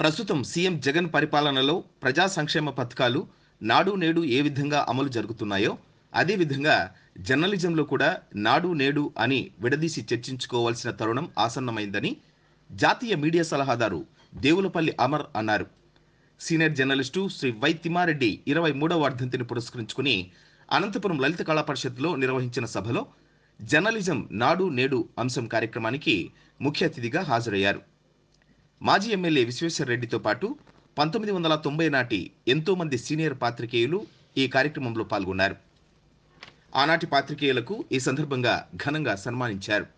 ప్రస్తుతం సీఎం జగన్ పరిపాలనలో ప్రజా సంక్షేమ పథకాలు నాడు నేడు ఏ విధంగా అమలు జరుగుతున్నాయో అదేవిధంగా జర్నలిజంలో కూడా నాడు నేడు అని విడదీసి చర్చించుకోవాల్సిన తరుణం ఆసన్నమైందని జాతీయ మీడియా సలహాదారు దేవులపల్లి అమర్ అన్నారు senior journalist Shri Y Thimmareddy ఇరవై మూడవ వర్ధంతిని పురస్కరించుకుని అనంతపురం లలిత కళా పరిషత్లో నిర్వహించిన సభలో జర్నలిజం నాడు నేడు అంశం కార్యక్రమానికి ముఖ్య అతిథిగా హాజరయ్యారు మాజీ ఎమ్మెల్యే విశ్వేశ్వరరెడ్డితో పాటు పంతొమ్మిది వందల తొంభై నాటి ఎంతో మంది సీనియర్ పాత్రికేయులు ఈ కార్యక్రమంలో పాల్గొన్నారు ఆనాటి పాత్రికేయులకు ఈ సందర్భంగా ఘనంగా సన్మానించారు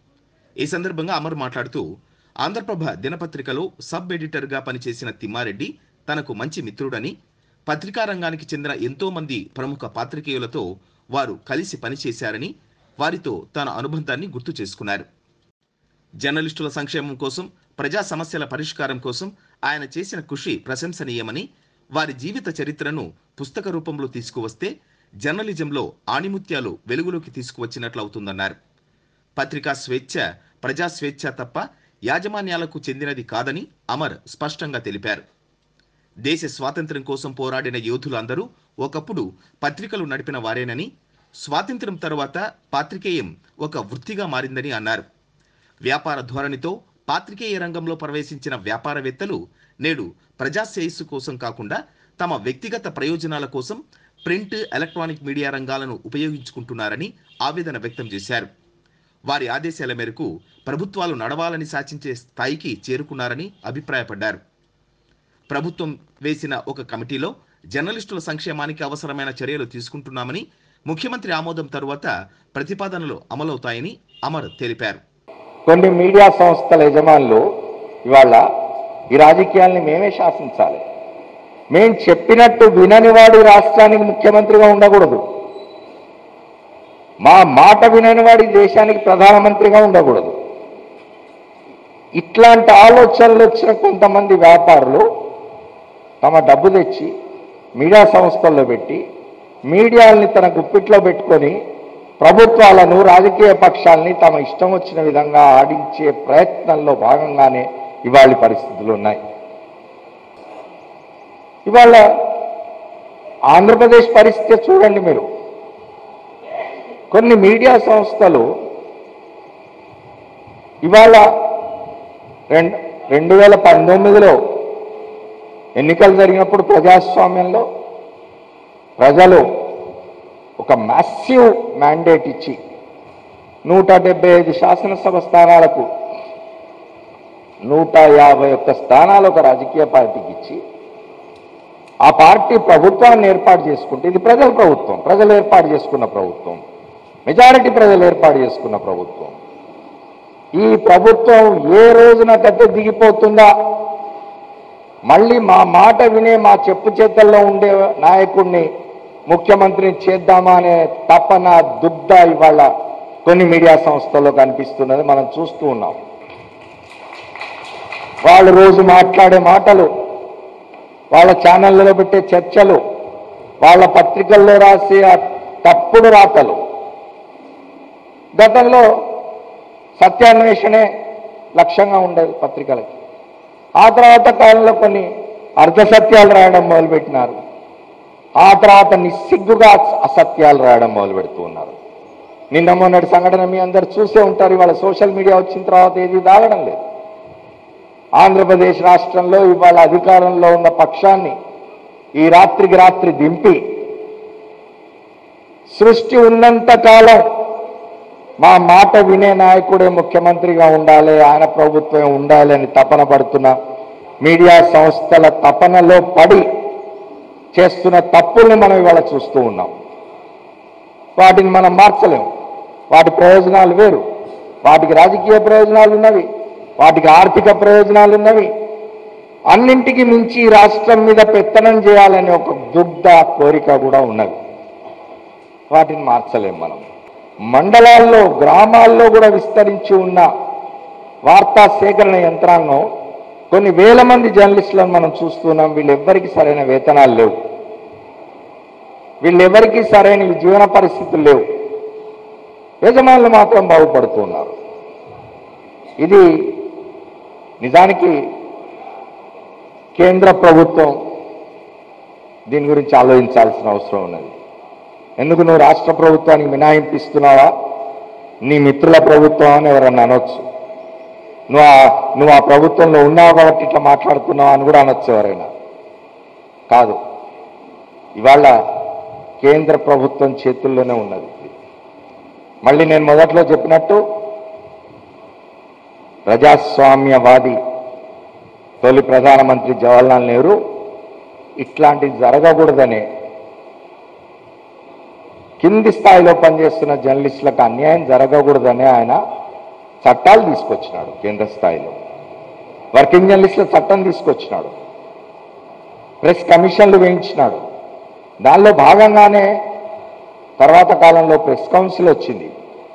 ఈ సందర్భంగా అమర్ మాట్లాడుతూ ఆంధ్రప్రభ దినపత్రికలో సబ్ ఎడిటర్గా పనిచేసిన తిమ్మారెడ్డి తనకు మంచి మిత్రుడని పత్రికా రంగానికి చెందిన ఎంతో మంది ప్రముఖ పాత్రికేయులతో వారు కలిసి పనిచేశారని వారితో తన అనుబంధాన్ని గుర్తు చేసుకున్నారు జర్నలిస్టుల సంక్షేమం కోసం ప్రజా సమస్యల పరిష్కారం కోసం ఆయన చేసిన కృషి ప్రశంసనీయమని వారి జీవిత చరిత్రను పుస్తక రూపంలో తీసుకువస్తే జర్నలిజంలో ఆణిముత్యాలు వెలుగులోకి తీసుకువచ్చినట్లవుతుందన్నారు పత్రికా స్వేచ్ఛ ప్రజా స్వేచ్ఛ తప్ప యాజమాన్యాలకు చెందినది కాదని అమర్ స్పష్టంగా తెలిపారు దేశ స్వాతంత్ర్యం కోసం పోరాడిన యోధులందరూ ఒకప్పుడు పత్రికలు నడిపిన వారేనని స్వాతంత్ర్యం తరువాత పాత్రికేయం ఒక వృత్తిగా మారిందని అన్నారు వ్యాపార ధోరణితో పాత్రికేయ రంగంలో ప్రవేశించిన వ్యాపారవేత్తలు నేడు ప్రజా శ్రేయస్సు కోసం కాకుండా తమ వ్యక్తిగత ప్రయోజనాల కోసం ప్రింట్ ఎలక్ట్రానిక్ మీడియా రంగాలను ఉపయోగించుకుంటున్నారని ఆవేదన వ్యక్తం చేశారు వారి ఆదేశాల మేరకు ప్రభుత్వాలు నడవాలని శాసించే స్థాయికి చేరుకున్నారని అభిప్రాయపడ్డారు ప్రభుత్వం వేసిన ఒక కమిటీలో జర్నలిస్టుల సంక్షేమానికి అవసరమైన చర్యలు తీసుకుంటున్నామని ముఖ్యమంత్రి ఆమోదం తరువాత ప్రతిపాదనలు అమలవుతాయని అమర్ తెలిపారు కొన్ని మీడియా సంస్థల యజమానులు ఇవాళ ఈ రాజకీయాల్ని మేమే శాసించాలి మేం చెప్పినట్టు వినని వాడు ఈ రాష్ట్రానికి ముఖ్యమంత్రిగా ఉండకూడదు మా మాట వినని వాడి దేశానికి ప్రధానమంత్రిగా ఉండకూడదు ఇట్లాంటి ఆలోచనలు వచ్చిన కొంతమంది వ్యాపారులు తమ డబ్బు తెచ్చి మీడియా సంస్థల్లో పెట్టి మీడియాల్ని తన గుప్పిట్లో పెట్టుకొని ప్రభుత్వాలను రాజకీయ పక్షాలని తమ ఇష్టం వచ్చిన విధంగా ఆడించే ప్రయత్నంలో భాగంగానే ఇవాళ పరిస్థితులు ఉన్నాయి ఇవాళ ఆంధ్రప్రదేశ్ పరిస్థితి చూడండి మీరు కొన్ని మీడియా సంస్థలు ఇవాళ రెండు రెండు వేల పంతొమ్మిదిలో ఎన్నికలు జరిగినప్పుడు ప్రజాస్వామ్యంలో ప్రజలు ఒక మ్యాసివ్ మ్యాండేట్ ఇచ్చి నూట డెబ్బై ఐదు శాసనసభ స్థానాలకు నూట యాభై ఒక్క స్థానాలు ఒక రాజకీయ పార్టీకి ఇచ్చి ఆ పార్టీ ప్రభుత్వాన్ని ఏర్పాటు చేసుకుంటే ఇది ప్రజల ప్రభుత్వం ప్రజలు ఏర్పాటు చేసుకున్న ప్రభుత్వం మెజారిటీ ప్రజలు ఏర్పాటు చేసుకున్న ప్రభుత్వం ఈ ప్రభుత్వం ఏ రోజున గద్దె దిగిపోతుందా మళ్ళీ మా మాట వినే మా చెప్పు చేతల్లో ఉండే నాయకుడిని ముఖ్యమంత్రిని చేద్దామా అనే తపన దుగ్ధ ఇవాళ కొన్ని మీడియా సంస్థల్లో కనిపిస్తున్నది మనం చూస్తూ ఉన్నాం వాళ్ళు రోజు మాట్లాడే మాటలు వాళ్ళ ఛానళ్ళలో పెట్టే చర్చలు వాళ్ళ పత్రికల్లో రాసే ఆ తప్పుడు రాతలు గతంలో సత్యాన్వేషణే లక్ష్యంగా ఉండేది పత్రికలకి ఆ తర్వాత కాలంలో కొన్ని అర్ధ సత్యాలు రాయడం మొదలుపెట్టినారు ఆ తర్వాత నిస్సిగ్గుగా అసత్యాలు రాయడం మొదలు పెడుతూ ఉన్నారు నిన్న మొన్నటి సంఘటన మీ అందరు చూసే ఉంటారు ఇవాళ సోషల్ మీడియా వచ్చిన తర్వాత ఏది దాగడం లేదు ఆంధ్రప్రదేశ్ రాష్ట్రంలో ఇవాళ అధికారంలో ఉన్న పక్షాన్ని ఈ రాత్రికి రాత్రి దింపి సృష్టి ఉన్నంత కాలం మా మాట వినే నాయకుడే ముఖ్యమంత్రిగా ఉండాలి ఆయన ప్రభుత్వం ఉండాలి అని తపన పడుతున్న మీడియా సంస్థల తపనలో పడి చేస్తున్న తప్పుల్ని మనం ఇవాళ చూస్తూ ఉన్నాం వాటిని మనం మార్చలేం వాటి ప్రయోజనాలు వేరు వాటికి రాజకీయ ప్రయోజనాలు ఉన్నవి వాటికి ఆర్థిక ప్రయోజనాలు ఉన్నవి అన్నింటికి మించి ఈ రాష్ట్రం మీద పెత్తనం చేయాలనే ఒక దుగ్ధ కోరిక కూడా ఉన్నది వాటిని మార్చలేం మనం మండలాల్లో గ్రామాల్లో కూడా విస్తరించి ఉన్న వార్తా సేకరణ యంత్రాంగం కొన్ని వేల మంది జర్నలిస్టులను మనం చూస్తున్నాం వీళ్ళెవ్వరికి సరైన వేతనాలు లేవు వీళ్ళెవరికి సరైన జీవన పరిస్థితులు లేవు యజమానులు మాత్రం బాగుపడుతున్నారు ఇది నిజానికి కేంద్ర ప్రభుత్వం దీని గురించి ఆలోచించాల్సిన అవసరం ఉన్నది ఎందుకు నువ్వు రాష్ట్ర ప్రభుత్వానికి మినహాయింపు ఇస్తున్నావా నీ మిత్రుల ప్రభుత్వం అని ఎవరన్నా అనొచ్చు నువ్వు ఆ నువ్వు ఆ ప్రభుత్వంలో ఉన్నావు కాబట్టి ఇట్లా మాట్లాడుతున్నావు అని కూడా అనొచ్చు ఎవరైనా కాదు ఇవాళ కేంద్ర ప్రభుత్వం చేతుల్లోనే ఉన్నది మళ్ళీ నేను మొదట్లో చెప్పినట్టు ప్రజాస్వామ్యవాది తొలి ప్రధానమంత్రి జవహర్లాల్ నెహ్రూ ఇట్లాంటివి జరగకూడదనే కింది స్థాయిలో పనిచేస్తున్న జర్నలిస్టులకు అన్యాయం జరగకూడదనే ఆయన చట్టాలు తీసుకొచ్చినాడు కేంద్ర స్థాయిలో వర్కింగ్ జర్నలిస్టుల చట్టం తీసుకొచ్చినాడు ప్రెస్ కమిషన్లు వేయించినాడు దానిలో భాగంగానే తర్వాత కాలంలో ప్రెస్ కౌన్సిల్ వచ్చింది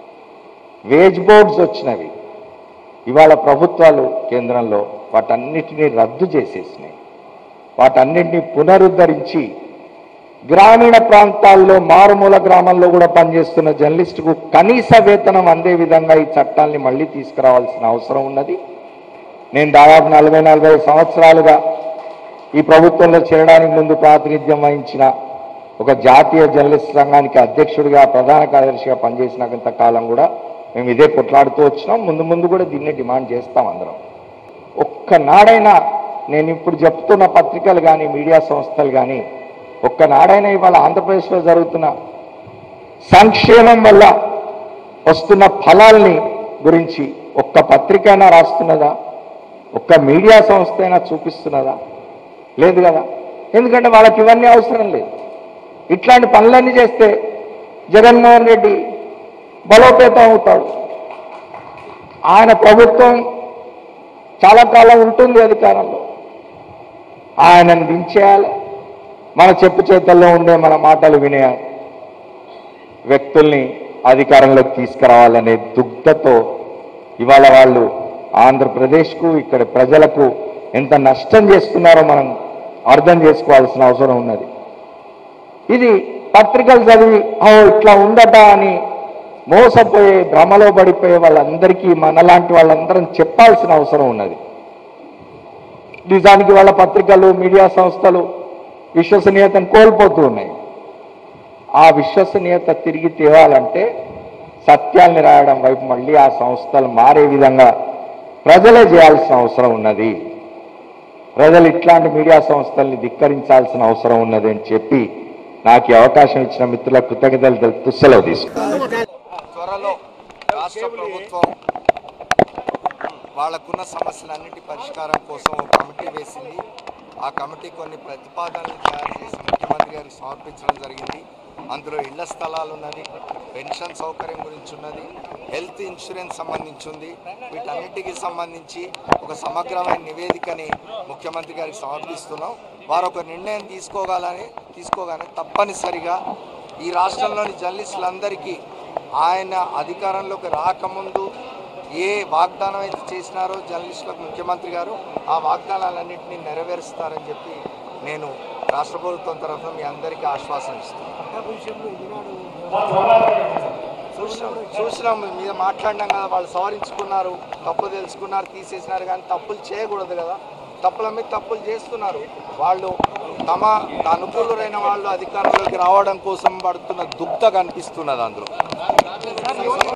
వేజ్ బోర్డ్స్ వచ్చినవి ఇవాళ ప్రభుత్వాలు కేంద్రంలో వాటన్నిటినీ రద్దు చేసేసినాయి వాటన్నిటిని పునరుద్ధరించి గ్రామీణ ప్రాంతాల్లో మారుమూల గ్రామాల్లో కూడా పనిచేస్తున్న జర్నలిస్టుకు కనీస వేతనం అందే విధంగా ఈ చట్టాన్ని మళ్ళీ తీసుకురావాల్సిన అవసరం ఉన్నది నేను దాదాపు నలభై నలభై సంవత్సరాలుగా ఈ ప్రభుత్వంలో చేరడానికి ముందు ప్రాతినిధ్యం వహించిన ఒక జాతీయ జర్నలిస్ట్ సంఘానికి అధ్యక్షుడిగా ప్రధాన కార్యదర్శిగా పనిచేసినంత కాలం కూడా మేము ఇదే కొట్లాడుతూ వచ్చినాం ముందు ముందు కూడా దీన్ని డిమాండ్ చేస్తాం అందరం ఒక్కనాడైనా నేను ఇప్పుడు చెప్తున్న పత్రికలు కానీ మీడియా సంస్థలు కానీ ఒక్కనాడైనా ఇవాళ ఆంధ్రప్రదేశ్లో జరుగుతున్న సంక్షేమం వల్ల వస్తున్న ఫలాల్ని గురించి ఒక్క పత్రిక అయినా రాస్తున్నదా ఒక్క మీడియా సంస్థ అయినా చూపిస్తున్నదా లేదు కదా ఎందుకంటే వాళ్ళకి ఇవన్నీ అవసరం లేదు ఇట్లాంటి పనులన్నీ చేస్తే జగన్మోహన్ రెడ్డి బలోపేతం అవుతాడు ఆయన ప్రభుత్వం చాలా కాలం ఉంటుంది అధికారంలో ఆయనను దించేయాలి మన చెప్పు చేతల్లో ఉండే మన మాటలు వినే వ్యక్తుల్ని అధికారంలోకి తీసుకురావాలనే దుగ్ధతో ఇవాళ వాళ్ళు ఆంధ్రప్రదేశ్కు ఇక్కడ ప్రజలకు ఎంత నష్టం చేస్తున్నారో మనం అర్థం చేసుకోవాల్సిన అవసరం ఉన్నది ఇది పత్రికలు చదివి ఓ ఇట్లా ఉందట అని మోసపోయే భ్రమలో పడిపోయే వాళ్ళందరికీ మనలాంటి వాళ్ళందరం చెప్పాల్సిన అవసరం ఉన్నది నిజానికి వాళ్ళ పత్రికలు మీడియా సంస్థలు విశ్వసనీయతను కోల్పోతూ ఉన్నాయి ఆ విశ్వసనీయత తిరిగి తేవాలంటే సత్యాల్ని రాయడం వైపు మళ్ళీ ఆ సంస్థలు మారే విధంగా ప్రజలే చేయాల్సిన అవసరం ఉన్నది ప్రజలు ఇట్లాంటి మీడియా సంస్థల్ని ధిక్కరించాల్సిన అవసరం ఉన్నది అని చెప్పి నాకు ఈ అవకాశం ఇచ్చిన మిత్రులకు కృతజ్ఞతలు తెలుపుతూ సెలవు తీసుకుంటాను త్వరలో రాష్ట్ర ప్రభుత్వం వాళ్ళకున్న సమస్యలన్నిటి పరిష్కారం కోసం ఒక కమిటీ వేసింది ఆ కమిటీ కొన్ని ప్రతిపాదనలు తయారు చేసి ముఖ్యమంత్రి గారికి సమర్పించడం జరిగింది అందులో ఇళ్ల స్థలాలు ఉన్నది పెన్షన్ సౌకర్యం గురించి ఉన్నది హెల్త్ ఇన్సూరెన్స్ సంబంధించి ఉంది వీటన్నిటికీ సంబంధించి ఒక సమగ్రమైన నివేదికని ముఖ్యమంత్రి గారికి సమర్పిస్తున్నాం వారు ఒక నిర్ణయం తీసుకోగలని తీసుకోగానే తప్పనిసరిగా ఈ రాష్ట్రంలోని జర్నలిస్టులందరికీ ఆయన అధికారంలోకి రాకముందు ఏ వాగ్దానం అయితే చేసినారో జర్నలిస్టులకు ముఖ్యమంత్రి గారు ఆ వాగ్దానాలన్నింటినీ నెరవేరుస్తారని చెప్పి నేను రాష్ట్ర ప్రభుత్వం తరఫున మీ అందరికీ ఆశ్వాసం ఇస్తున్నాను చూసినాం చూసినాం మీద మాట్లాడినాం కదా వాళ్ళు సవరించుకున్నారు తప్పు తెలుసుకున్నారు తీసేసినారు కానీ తప్పులు చేయకూడదు కదా తప్పుల మీద తప్పులు చేస్తున్నారు వాళ్ళు తమ అనుకూలురైన వాళ్ళు అధికారంలోకి రావడం కోసం పడుతున్న దుగ్ధ కనిపిస్తున్నది అందులో